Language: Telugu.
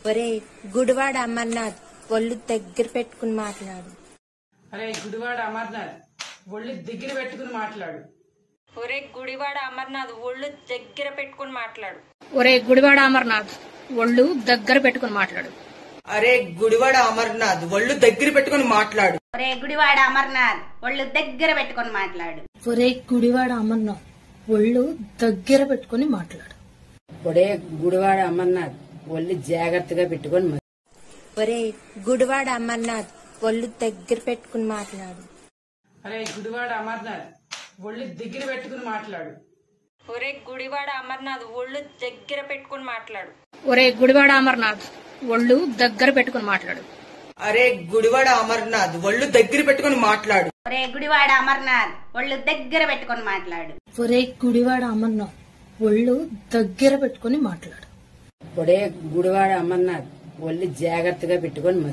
ఒరే గుడివాడ అమర్నాథ్ ఒళ్ళు దగ్గర పెట్టుకుని మాట్లాడు అరే గుడివాడ అమర్నాథ్ ఒళ్ళు దగ్గర పెట్టుకుని మాట్లాడు ఒరే గుడివాడ అమర్నాథ్ ఒళ్ళు దగ్గర పెట్టుకుని మాట్లాడు ఒరే గుడివాడ అమర్నాథ్ ఒళ్ళు దగ్గర పెట్టుకుని మాట్లాడు అరే గుడివాడ అమర్నాథ్ ఒళ్ళు దగ్గర పెట్టుకుని మాట్లాడు ఒరే గుడివాడ అమర్నాథ్ ఒళ్ళు దగ్గర పెట్టుకొని మాట్లాడు ఒరే గుడివాడ అమర్నాథ్ ఒళ్ళు దగ్గర పెట్టుకుని మాట్లాడు ఒడే గుడివాడ అమర్నాథ్ ఒళ్ళు జాగ్రత్తగా పెట్టుకొని మ- ఒరే గుడివాడ అమర్నాథ్ ఒళ్ళు దగ్గర పెట్టుకుని మాట్లాడు అరే గుడివాడ అమర్నాథ్ ఒళ్ళు దగ్గర పెట్టుకుని మాట్లాడు ఒరే గుడివాడ అమర్నాథ్ ఒళ్ళు దగ్గర పెట్టుకుని మాట్లాడు ఒరే గుడివాడ అమర్నాథ్ ఒళ్ళు దగ్గర పెట్టుకుని మాట్లాడు అరే గుడివాడ అమర్నాథ్ ఒళ్ళు దగ్గర పెట్టుకుని మాట్లాడు ఒరే గుడివాడ అమర్నాథ్ ఒళ్ళు దగ్గర పెట్టుకొని మాట్లాడు ఒరే గుడివాడ అమర్నాథ్ ఒళ్ళు దగ్గర పెట్టుకుని మాట్లాడు ఒడే గుడివాడ అమర్నాథ్ ఒళ్ళు జాగ్రత్తగా పెట్టుకొని మ-